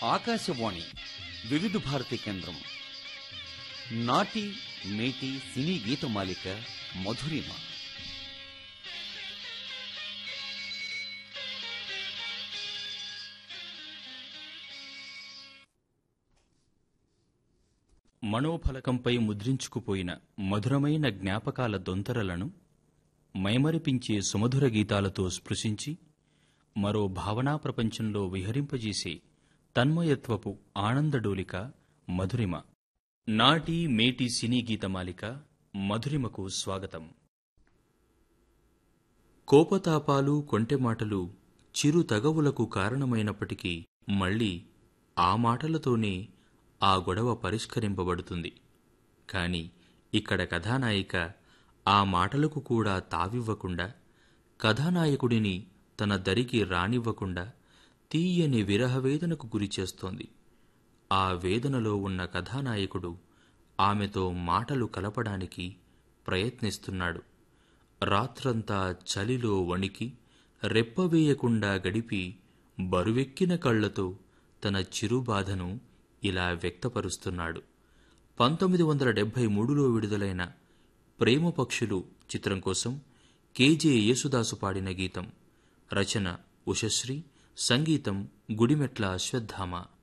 ఆకాశవాణి వివిధ భారతి కేంద్రం నాటి మేటి సినీ గీతమాలిక మధురిమ మనోఫలకంపై ముద్రించుకుపోయిన మధురమైన జ్ఞాపకాల దొంతరలను మైమరిపించే సుమధుర గీతాలతో స్పృశించి మరో భావనా ప్రపంచంలో విహరింపజేసే తన్మయత్వపు ఆనందడోలిక మధురిమ నాటి మేటి సినీ గీతమాలిక మధురిమకు స్వాగతం కోపతాపాలు కొంటెమాటలు చిరు తగవులకు కారణమైనప్పటికీ మళ్ళీ ఆ మాటలతోనే ఆ గొడవ పరిష్కరింపబడుతుంది కాని ఇక్కడ కథానాయిక ఆ మాటలకు కూడా తావివ్వకుండా కథానాయకుడిని తన దరికి రానివ్వకుండా తీయని విరహవేదనకు గురిచేస్తోంది ఆ వేదనలో ఉన్న కథానాయకుడు ఆమెతో మాటలు కలపడానికి ప్రయత్నిస్తున్నాడు రాత్రంతా చలిలో వణికి రెప్పవేయకుండా గడిపి బరువెక్కిన కళ్లతో తన చిరుబాధను ఇలా వ్యక్తపరుస్తున్నాడు పంతొమ్మిది వందల డెబ్భై మూడులో విడుదలైన ప్రేమ పక్షులు చిత్రం కోసం కేజే యేసుదాసు పాడిన గీతం రచన ఉషశ్రీ సంగీతం గుడిమెట్ల అశ్వత్థామ